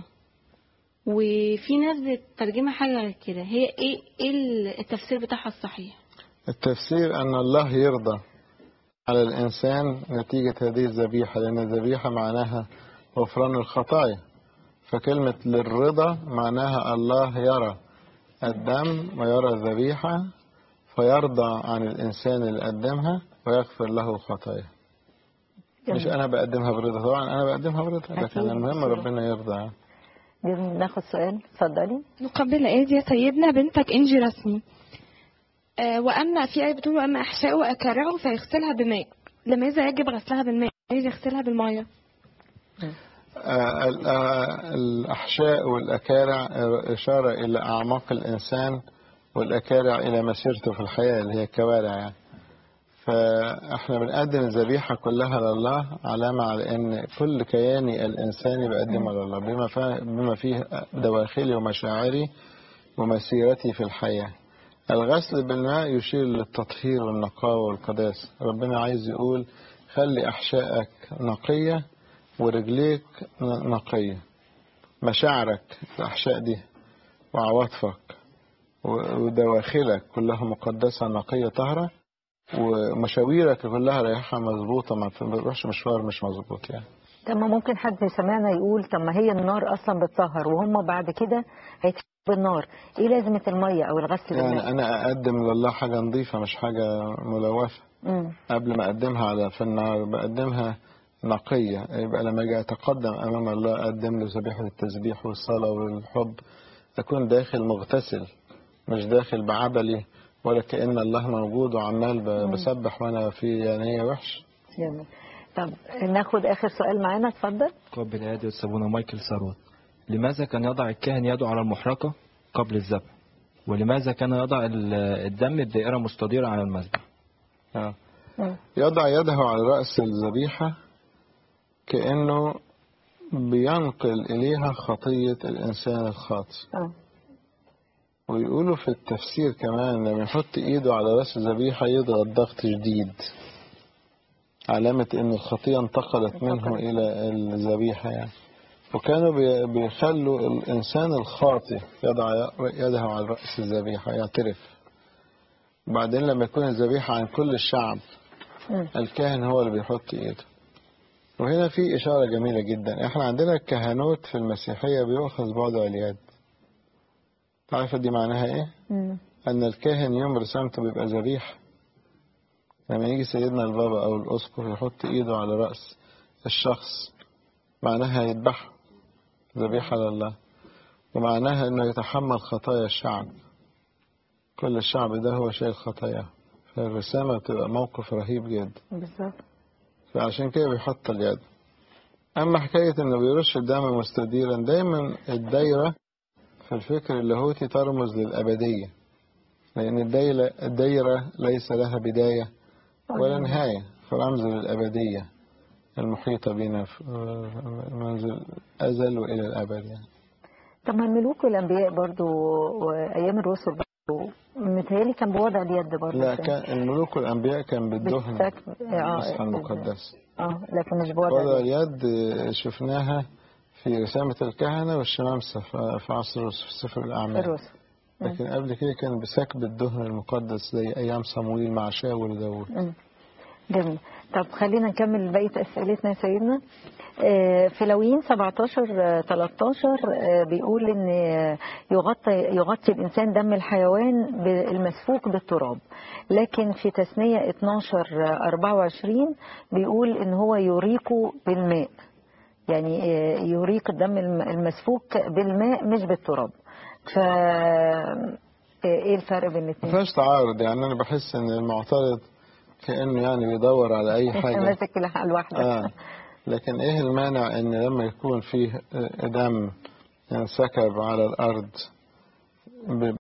وفي ناس بتترجمها حاجة غير كده هي ايه ايه التفسير بتاعها الصحيح التفسير أن الله يرضى على الإنسان نتيجة هذه الذبيحة لأن الذبيحة معناها غفران الخطايا فكلمة للرضا معناها الله يرى الدم ويرى الذبيحة فيرضى عن الإنسان اللي قدمها ويغفر له خطاياه مش جميل. أنا بقدمها برضا طبعا أنا بقدمها برضا أكيد. لكن المهم ربنا يرضى يعني. جميل ناخد سؤال اتفضلي نقبل أيدي سيدنا بنتك إنجي رسمي آه وأما في آية بتقول وأما أحشاء وأكارعه فيغسلها بماء لماذا يجب غسلها بالماء عايز يغسلها بالمية آه، ال- آه، الأحشاء والأكارع إشارة إلى أعماق الإنسان والأكارع إلى مسيرته في الحياة اللي هي الكوارع يعني فإحنا بنقدم الذبيحة كلها لله علامة على إن كل كياني الإنساني بقدمه لله بما فا- بما فيه دواخلي ومشاعري ومسيرتي في الحياة الغسل بالماء يشير للتطهير والنقاوة والقداسة ربنا عايز يقول خلي أحشائك نقية ورجليك ن- نقية مشاعرك الأحشاء دي وعواطفك و- ودواخلك كلها مقدسة نقية طهرة ومشاويرك كلها رايحة مظبوطة ما تروحش مشوار مش مظبوط يعني طب ما ممكن حد سمعنا يقول طب ما هي النار اصلا بتطهر وهم بعد كده هيتحرقوا بالنار ايه لازمه الميه او الغسل يعني بالماء أنا أقدم لله حاجة نظيفة مش حاجة ملوثة مم. قبل ما أقدمها على في النار بقدمها نقية يبقى لما أجي أتقدم أمام الله أقدم له ذبيحة التسبيح والصلاة والحب أكون داخل مغتسل مش داخل بعبلي ولا كأن الله موجود وعمال ب- بسبح وأنا في يعني وحش جميل طب ناخد اخر سؤال معانا اتفضل قبل يد سابونا مايكل ثروت لماذا كان يضع الكاهن يده على المحرقة قبل الذبح ولماذا كان يضع ال- الدم بدائرة مستديرة على المذبح آه. مم. يضع يده على رأس الذبيحة كأنه بينقل إليها خطية الإنسان الخاطئ اه ويقولوا في التفسير كمان لما يحط ايده على راس الذبيحة يضغط ضغط شديد علامة ان الخطية انتقلت منه الى الذبيحة يعني وكانوا بي- بيخلوا الانسان الخاطئ يضع يده على رأس الذبيحة يعترف بعدين لما يكون الذبيحة عن كل الشعب مم. الكاهن هو اللي بيحط ايده وهنا في إشارة جميلة جدا احنا عندنا الكهنوت في المسيحية بيؤخذ بعد اليد عارفة دي معناها ايه؟ مم. أن الكاهن يوم رسامته بيبقى ذبيح لما يجي سيدنا البابا أو الأسقف يحط إيده على رأس الشخص معناها يذبحه ذبيحة لله ومعناها أنه يتحمل خطايا الشعب كل الشعب ده هو شايل خطاياه فالرسامة بتبقى موقف رهيب جدا بالظبط فعشان كده بيحط اليد أما حكاية إنه بيرش الدم مستديرا دايما الدايرة في الفكر اللاهوتي ترمز للأبدية لأن الدايرة, الدايرة ليس لها بداية ولا نهاية فرمز للأبدية المحيطة بنا في- منذ الأزل وإلى الأبد يعني. طب ما الملوك والانبياء برضو وايام الرسل برضو متهيألي كان بوضع اليد برضو لا كان الملوك والأنبياء كان بالدهن بالسكن اه المسحة المقدسة اه لكن مش بوضع وضع اليد اليد شفناها في رسامة الكهنة والشمامسة في في عصر في سفر الأعمال الرسل لكن قبل كده كان بسكب الدهن المقدس زي أيام صمويل مع شاول وداود مم. جميل طب خلينا نكمل بقية أسئلتنا يا سيدنا آه، في لويين 17 آه، 13 آه، بيقول ان آه، يغطي يغطي الانسان دم الحيوان المسفوك بالتراب لكن في تثنية 12 آه، 24 بيقول ان هو يريق بالماء يعني آه، يريق الدم الم- المسفوك بالماء مش بالتراب ف آه، ايه الفرق بين ما الاثنين؟ فيهاش تعارض يعني أنا بحس إن المعترض كأنه يعني بيدور على أي حاجة ماسك الحق لوحدك آه لكن إيه المانع إن لما يكون فيه آه، دم ينسكب على الأرض ب-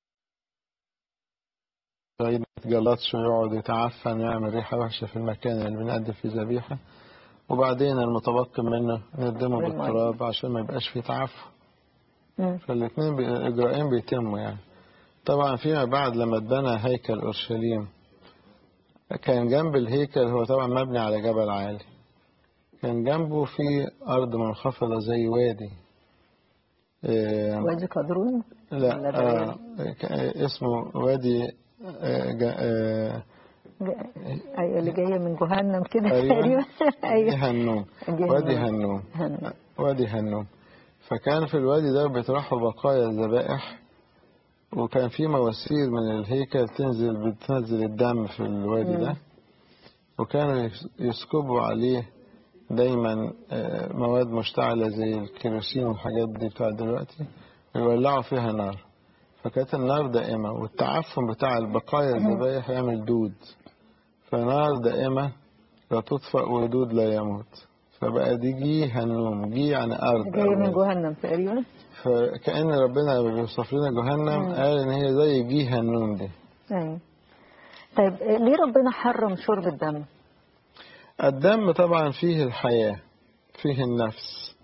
ما يتجلطش ويقعد يتعفن ويعمل ريحة وحشة في المكان اللي بنقدم فيه ذبيحة وبعدين المتبقي منه نقدمه بالمية. بالتراب عشان ما يبقاش فيه تعفن مم. فالاثنين بي- الإجراءين بيتموا يعني طبعا فيما بعد لما اتبنى هيكل أورشليم كان جنب الهيكل هو طبعا مبني على جبل عالي كان جنبه في أرض منخفضة زي وادي آه، وادي قدرون ولا لا ده آه ك- اسمه وادي آه، جا- آه، ايوه اللي جايه من جهنم كده أيوة. تقريبا ايوه هنوم جهنم. وادي هنوم هنوم. وادي هنوم فكان في الوادي ده بيطرحوا بقايا الذبائح وكان في مواسير من الهيكل تنزل بتنزل الدم في الوادي ده وكانوا يس- يسكبوا عليه دايما آه، مواد مشتعلة زي الكيروسين والحاجات دي بتاع دلوقتي ويولعوا فيها نار فكانت النار دائمة والتعفن بتاع البقايا الذبائح يعمل دود فنار دائمة لا تطفأ ودود لا يموت فبقى دي جي هنوم جي يعني أرض جايه من أو جهنم تقريبا فكأن ربنا لما بيوصف لنا جهنم قال إن هي زي جي هنوم دي ايوه طيب آه، ليه ربنا حرم شرب الدم؟ الدم طبعا فيه الحياة فيه النفس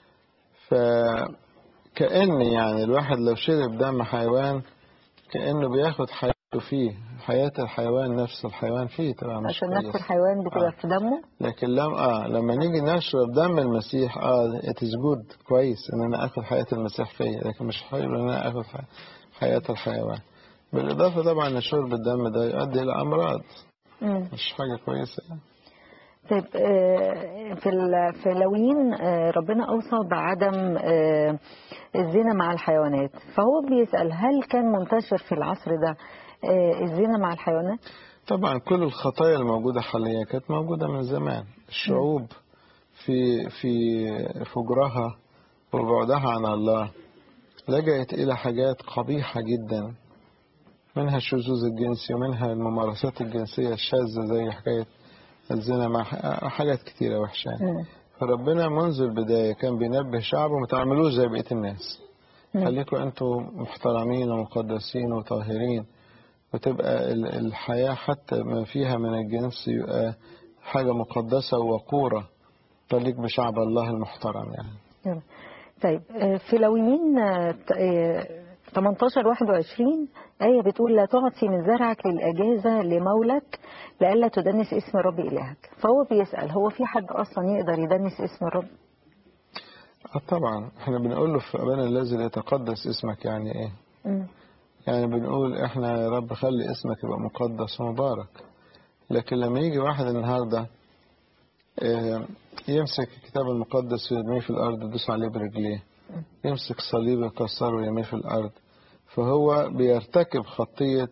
فكأن يعني الواحد لو شرب دم حيوان كأنه بياخد حياته فيه حياة الحيوان نفس الحيوان فيه طبعا مش عشان كويس. نفس الحيوان بتبقى آه. في دمه لكن لم اه لما نيجي نشرب دم المسيح اه it is good كويس ان انا اخد حياة المسيح فيا لكن مش حلو ان انا اخد ح- حياة الحيوان بالاضافة طبعا ان شرب الدم ده يؤدي الى امراض مم. مش حاجة كويسة يعني. طيب آه، في ال- في لوين آه، ربنا اوصى بعدم آه، الزنا مع الحيوانات فهو بيسأل هل كان منتشر في العصر ده آه، الزنا مع الحيوانات؟ طبعا كل الخطايا الموجودة حاليا كانت موجودة من زمان الشعوب في في فجرها وبعدها عن الله لجأت إلى حاجات قبيحة جدا منها الشذوذ الجنسي ومنها الممارسات الجنسية الشاذة زي حكاية الزنا مع ح- حاجات كتيرة وحشة يعني. مم. فربنا منذ البداية كان بينبه شعبه ما تعملوش زي بقية الناس مم. خليكم انتم محترمين ومقدسين وطاهرين وتبقى ال- الحياة حتى ما فيها من الجنس يبقى حاجة مقدسة ووقورة تليق بشعب الله المحترم يعني يلا. طيب آه، في لويين آه، ت- آه، 18 21 آية بتقول لا تعطي من زرعك للأجازة لمولك لئلا تدنس اسم الرب إلهك فهو بيسأل هو في حد أصلا يقدر يدنس اسم الرب آه طبعا احنا بنقول له في أبانا الذي يتقدس اسمك يعني ايه مم. يعني بنقول احنا يا رب خلي اسمك يبقى مقدس ومبارك لكن لما يجي واحد النهارده آه، يمسك الكتاب المقدس ويرميه في الارض يدوس عليه برجليه يمسك صليب يكسره ويرميه في الارض فهو بيرتكب خطيه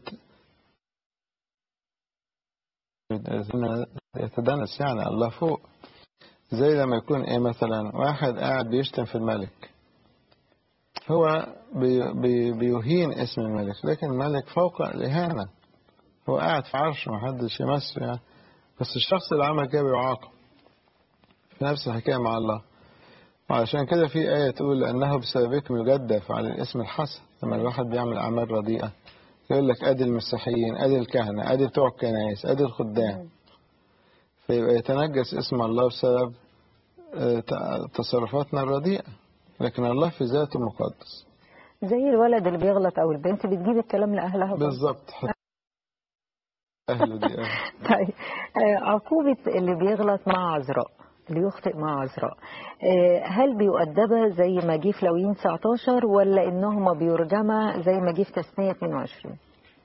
يتدنس يعني الله فوق زي لما يكون ايه مثلا واحد قاعد بيشتم في الملك هو بي بي بيهين اسم الملك لكن الملك فوق الإهانة هو قاعد في عرشه محدش يمسه يعني بس الشخص اللي عمل كده بيعاقب في نفس الحكاية مع الله وعشان كده في آية تقول لأنه بسببكم يجدف على الاسم الحسن لما الواحد بيعمل أعمال رديئة يقول لك أدي المسيحيين أدي الكهنة أدي بتوع الكنائس أدي الخدام فيبقى يتنجس اسم الله بسبب آه، ت- تصرفاتنا الرديئة لكن الله في ذاته مقدس زي الولد اللي بيغلط او البنت بتجيب الكلام لاهلها برضه. بالظبط أهله دي أهله. طيب آه، عقوبة اللي بيغلط مع عذراء اللي يخطئ مع عذراء آه، هل بيؤدبها زي ما جه في لويين 19 ولا انهما بيرجما زي ما جه في تثنية 22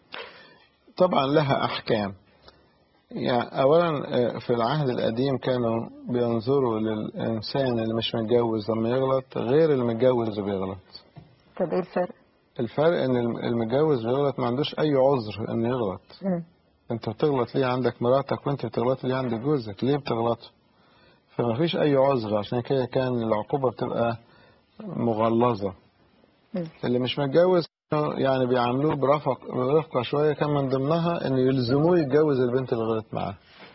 طبعا لها أحكام يعني أولا آه، في العهد القديم كانوا بينظروا للإنسان اللي مش متجوز لما يغلط غير اللي متجوز بيغلط طب ايه الفرق؟ الفرق ان الم- المتجوز بيغلط ما عندوش اي عذر انه يغلط مم. انت بتغلط ليه عندك مراتك وانت بتغلط ليه عند جوزك ليه بتغلطوا فما فيش اي عذر عشان كده كان العقوبة بتبقى مغلظة مم. اللي مش متجوز كانوا يعني بيعاملوه برفق برفقة شوية كان من ضمنها ان يلزموه يتجوز البنت اللي غلط معاها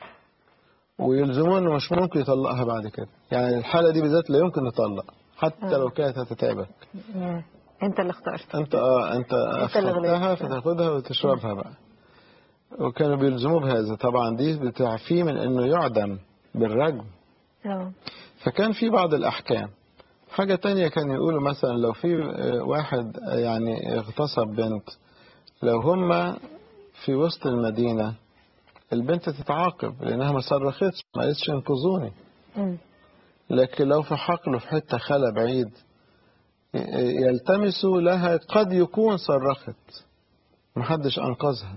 ويلزموه انه مش ممكن يطلقها بعد كده يعني الحالة دي بالذات لا يمكن نطلق حتى آه. لو كانت هتتعبك مم. انت اللي اخترت انت اه انت اللي اخذتها غلطت. فتاخدها وتشربها بقى وكانوا بيلزموه بهذا طبعا دي بتعفيه من انه يعدم بالرجم اه فكان في بعض الاحكام حاجة تانية كان يقولوا مثلا لو في آه، واحد آه، يعني اغتصب بنت لو هم في وسط المدينة البنت تتعاقب لأنها ما صرختش ما قالتش انقذوني مم. لكن لو في حقل في حتة خلا بعيد يلتمسوا لها قد يكون صرخت محدش أنقذها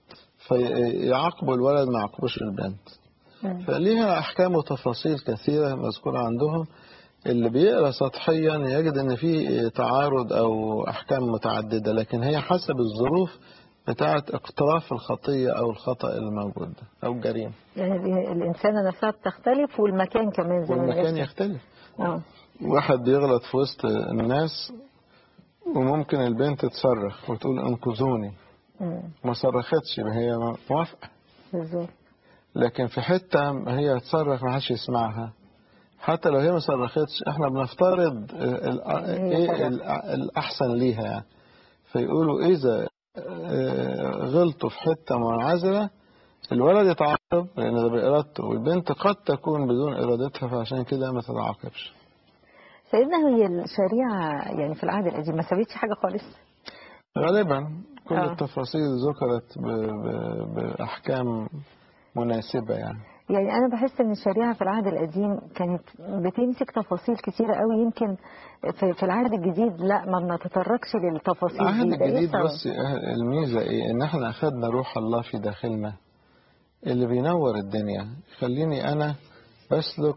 فيعاقبوا الولد ما يعاقبوش البنت مم. فليها أحكام وتفاصيل كثيرة مذكورة عندهم اللي بيقرأ سطحيا يجد أن في تعارض أو أحكام متعددة لكن هي حسب الظروف بتاعة اقتراف الخطية أو الخطأ الموجود ده أو الجريمة يعني ال- الانسانة نفسها بتختلف والمكان كمان زي ما والمكان بيحصل. يختلف اه واحد بيغلط في وسط الناس وممكن البنت تصرخ وتقول انقذوني مم. ما صرختش يبقى هي موافقة بالظبط لكن في حتة هي تصرخ ما حدش يسمعها حتى لو هي ما صرختش احنا بنفترض ال- هي ايه صرخت. ال- الأحسن ليها يعني فيقولوا إذا آه، غلطوا في حتة منعزلة الولد يتعاقب لأن ده بإرادته والبنت قد تكون بدون إرادتها فعشان كده ما تتعاقبش سيدنا هي الشريعة يعني في العهد القديم ما سابتش حاجة خالص غالبا كل آه. التفاصيل ذكرت ب- ب- بأحكام مناسبة يعني يعني أنا بحس إن الشريعة في العهد القديم كانت بتمسك تفاصيل كتيرة قوي يمكن في, في العهد الجديد لا ما بنتطرقش للتفاصيل العهد دي ده إيه الجديد السبب؟ بس الميزة إيه إن إحنا أخدنا روح الله في داخلنا اللي بينور الدنيا يخليني أنا بسلك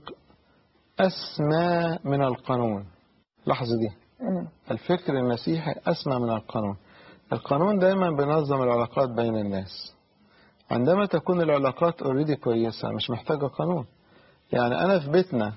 أسمى من القانون لحظة دي مم. الفكر المسيحي أسمى من القانون القانون دايما بينظم العلاقات بين الناس عندما تكون العلاقات اوريدي كويسة مش محتاجة قانون يعني أنا في بيتنا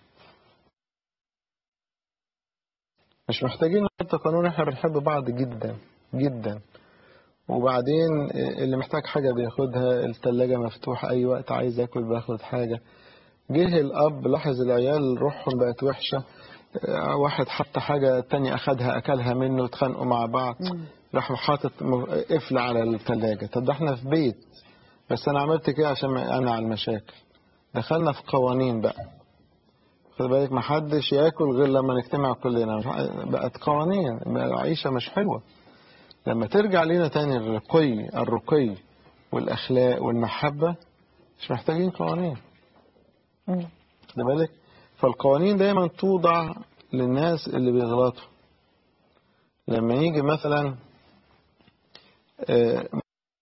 مش محتاجين نحط قانون احنا بنحب بعض جدا جدا وبعدين اللي محتاج حاجة بياخدها التلاجة مفتوحة أي وقت عايز ياكل باخد حاجة جه الأب لاحظ العيال روحهم بقت وحشة آه، واحد حط حاجة تاني أخدها أكلها منه اتخانقوا مع بعض راح حاطط م- قفل على التلاجة طب ده احنا في بيت بس أنا عملت كده عشان أنا على المشاكل دخلنا في قوانين بقى خد بالك ما حدش ياكل غير لما نجتمع كلنا بقت قوانين بقى العيشة مش حلوة لما ترجع لنا تاني الرقي الرقي والأخلاق والمحبة مش محتاجين قوانين مم. خد بالك فالقوانين دايما توضع للناس اللي بيغلطوا لما يجي مثلا آه،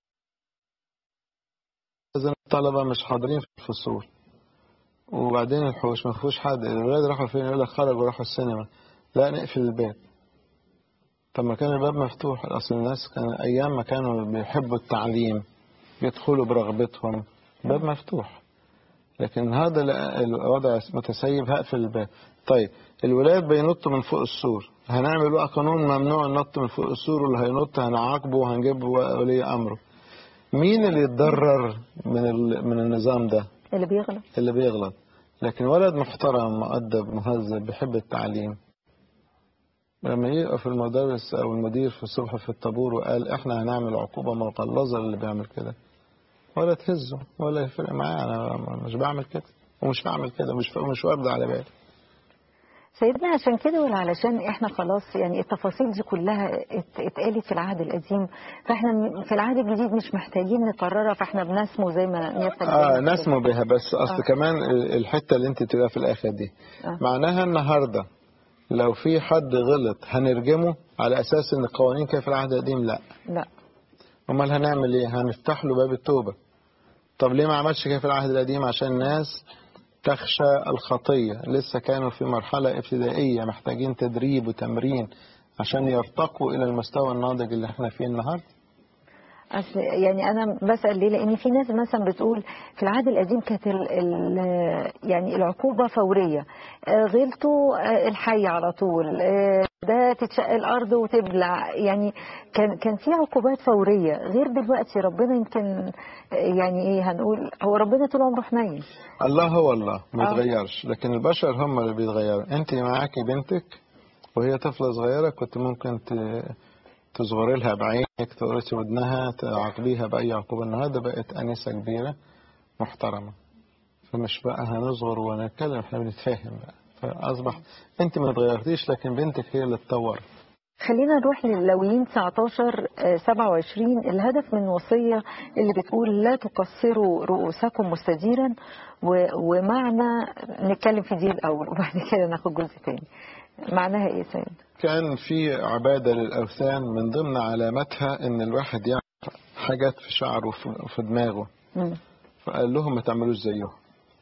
مثلاً الطلبة مش حاضرين في الفصول وبعدين الحوش ما فيهوش حد الولاد راحوا فين يقول لك خرجوا راحوا السينما لا نقفل الباب طب ما كان الباب مفتوح اصل الناس كان ايام ما كانوا بيحبوا التعليم يدخلوا برغبتهم الباب مفتوح لكن هذا لا- الوضع متسيب هقفل الباب طيب الولاد بينطوا من فوق السور هنعمل بقى قانون ممنوع النط من فوق السور واللي هينط هنعاقبه وهنجيب ولي امره مين اللي يتضرر من ال- من النظام ده اللي بيغلط اللي بيغلط لكن ولد محترم مؤدب مهذب بيحب التعليم لما يقف المدرس او المدير في الصبح في الطابور وقال احنا هنعمل عقوبه مغلظه للي بيعمل كده ولا تهزه ولا يفرق معاه انا مش بعمل كده ومش هعمل كده مش مش وارد على بالي سيدنا عشان كده ولا علشان احنا خلاص يعني التفاصيل دي كلها ات- اتقالت في العهد القديم فاحنا م- في العهد الجديد مش محتاجين نكررها فاحنا بنسمو زي ما نيتك اه نسمو بها بس اصل كمان ال- الحته اللي انت تبقى في الاخر دي آه. معناها النهارده لو في حد غلط هنرجمه على اساس ان القوانين كانت في العهد القديم لا لا امال هنعمل ايه هنفتح له باب التوبه طب ليه ما عملش كده في العهد القديم عشان الناس تخشى الخطيه لسه كانوا في مرحله ابتدائيه محتاجين تدريب وتمرين عشان يرتقوا الى المستوى الناضج اللي احنا فيه النهارده أصل يعني أنا بسأل ليه لأن في ناس مثلا بتقول في العهد القديم كانت ال ال يعني العقوبة فورية آه، غلطوا آه، الحي على طول آه، ده تتشق الأرض وتبلع يعني كان كان في عقوبات فورية غير دلوقتي ربنا يمكن آه، يعني إيه هنقول هو ربنا طول عمره حنين الله هو الله ما آه. يتغيرش لكن البشر هم اللي بيتغيروا انت معاكي بنتك وهي طفلة صغيرة كنت ممكن ت- تصغري لها بعينك تقرصي ودنها تعاقبيها بأي عقوبة النهاردة بقت أنسة كبيرة محترمة فمش بقى هنصغر ونتكلم احنا بنتفاهم بقى فأصبح انت ما اتغيرتيش لكن بنتك هي اللي اتطورت خلينا نروح للويين 19 آه، 27 الهدف من الوصية اللي بتقول لا تقصروا رؤوسكم مستديرا و- ومعنى نتكلم في دي الأول وبعد كده ناخد جزء تاني معناها ايه يا سيد؟ كان في عبادة للأوثان من ضمن علاماتها إن الواحد يعمل حاجات في شعره وفي وفي دماغه مم. فقال لهم ما تعملوش زيهم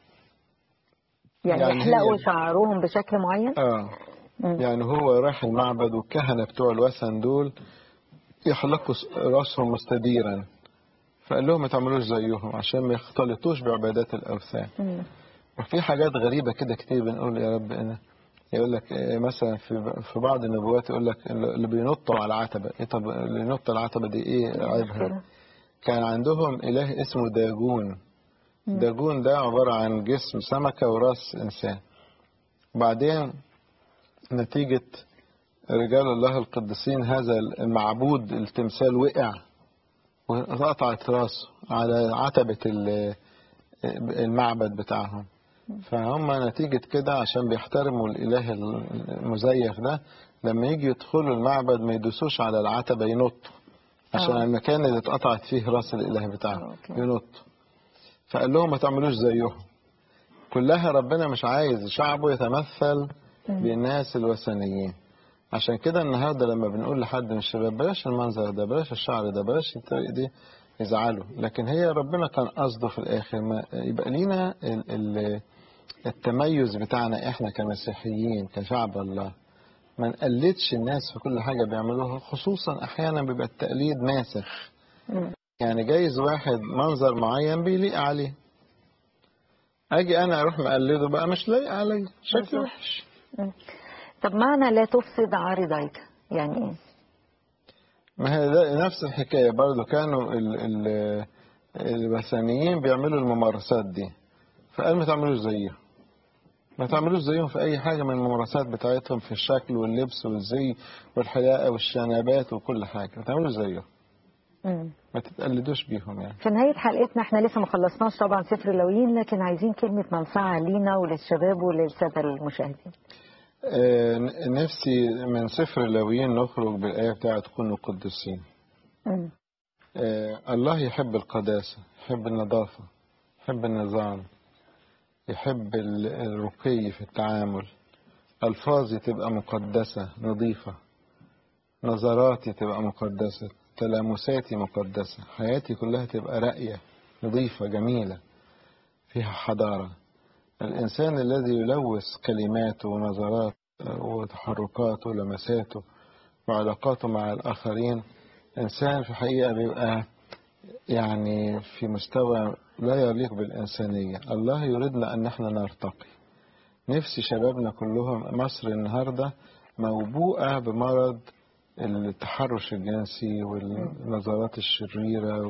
يعني, يعني يحلقوا هي- شعرهم بشكل معين؟ اه مم. يعني هو راح المعبد والكهنة بتوع الوثن دول يحلقوا س- راسهم مستديرا فقال لهم ما تعملوش زيهم عشان ما يختلطوش بعبادات الأوثان مم. وفي حاجات غريبة كده كتير بنقول يا رب أنا يقول لك إيه مثلا في في بعض النبوات يقول لك اللي بينطوا على العتبة إيه طب اللي ينط على العتبة دي إيه عيبها؟ كده. كان عندهم إله اسمه داجون داجون ده عبارة عن جسم سمكة وراس إنسان وبعدين نتيجة رجال الله القديسين هذا المعبود التمثال وقع وقطعت راسه على عتبة ال- المعبد بتاعهم فهم نتيجة كده عشان بيحترموا الإله المزيف ده لما يجي يدخلوا المعبد ما يدوسوش على العتبة ينطوا عشان آه. المكان اللي اتقطعت فيه راس الإله بتاعهم أوكي. ينطوا فقال لهم ما تعملوش زيهم كلها ربنا مش عايز شعبه يتمثل بالناس الوثنيين عشان كده النهارده لما بنقول لحد من الشباب بلاش المنظر ده بلاش الشعر ده بلاش الطريق دي يزعلوا لكن هي ربنا كان قصده في الاخر ما يبقى لينا ال- ال- التميز بتاعنا احنا كمسيحيين كشعب الله ما نقلدش الناس في كل حاجه بيعملوها خصوصا احيانا بيبقى التقليد ماسخ مم. يعني جايز واحد منظر معين بيليق عليه اجي انا اروح مقلده بقى مش لايق عليا شكل بالظبط. وحش مم. طب معنى لا تفسد عارضيك يعني ايه؟ ما هي ده نفس الحكايه برضو كانوا ال ال الوثنيين بيعملوا الممارسات دي فقال ما تعملوش زيهم ما تعملوش زيهم في اي حاجه من الممارسات بتاعتهم في الشكل واللبس والزي والحلاقه والشنبات وكل حاجه ما تعملوش زيهم مم. ما تتقلدوش بيهم يعني في نهاية حلقتنا احنا لسه ما خلصناش طبعا سفر اللويين لكن عايزين كلمة منفعة لينا وللشباب وللسادة المشاهدين آه، نفسي من سفر اللاويين نخرج بالآية بتاعت كونوا قدسين مم. آه، الله يحب القداسة يحب النظافة يحب النظام يحب ال- الرقي في التعامل ألفاظي تبقى مقدسة نظيفة نظراتي تبقى مقدسة تلامساتي مقدسة حياتي كلها تبقى راقية نظيفة جميلة فيها حضارة الإنسان الذي يلوث كلماته ونظراته وتحركاته ولمساته وعلاقاته مع الآخرين إنسان في الحقيقة بيبقى يعني في مستوى لا يليق بالإنسانية الله يريدنا أن احنا نرتقي نفسي شبابنا كلهم مصر النهاردة موبوءة بمرض التحرش الجنسي والنظرات الشريرة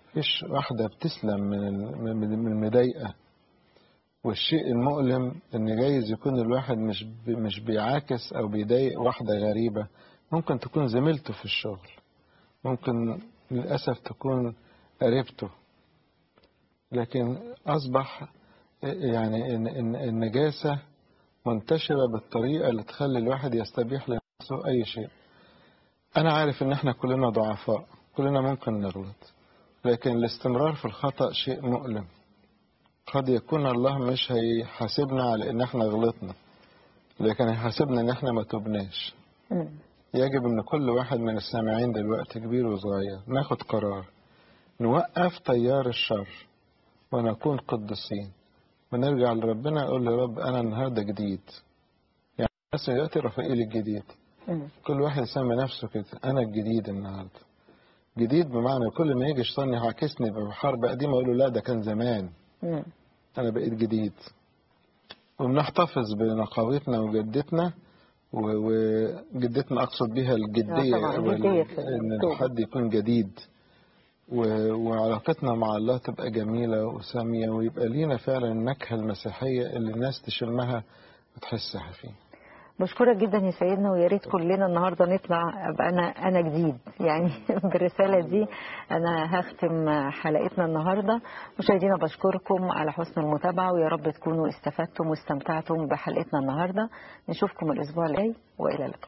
مفيش واحدة بتسلم من ال- من من المضايقة والشيء المؤلم إن جايز يكون الواحد مش بي- مش بيعاكس أو بيضايق واحدة غريبة ممكن تكون زميلته في الشغل ممكن للأسف تكون قريبته لكن أصبح يعني إن إن النجاسة منتشرة بالطريقة اللي تخلي الواحد يستبيح لنفسه أي شيء أنا عارف إن إحنا كلنا ضعفاء كلنا ممكن نغلط لكن الاستمرار في الخطأ شيء مؤلم قد يكون الله مش هيحاسبنا على إن إحنا غلطنا لكن هيحاسبنا إن إحنا ما تبناش مم. يجب ان كل واحد من السامعين دلوقتي كبير وصغير ناخد قرار نوقف تيار الشر ونكون قدسين ونرجع لربنا نقول له رب انا النهارده جديد يعني الناس دلوقتي رفائيل الجديد مم. كل واحد يسمي نفسه كده انا الجديد النهارده جديد بمعنى كل ما يجي شيطان يعاكسني بحرب قديمه اقول له لا ده كان زمان مم. انا بقيت جديد وبنحتفظ بنقاوتنا وجدتنا و- وجدتنا اقصد بيها الجديه آه طبعاً، وال- جدية في ان التوبة. الحد يكون جديد و- وعلاقتنا مع الله تبقى جميله وساميه ويبقى لينا فعلا النكهه المسيحيه اللي الناس تشمها وتحسها فيه بشكرك جدا يا سيدنا ويا ريت كلنا النهارده نطلع ابقى انا انا جديد يعني بالرساله دي انا هختم حلقتنا النهارده مشاهدينا بشكركم على حسن المتابعه ويا رب تكونوا استفدتم واستمتعتم بحلقتنا النهارده نشوفكم الاسبوع الجاي والى اللقاء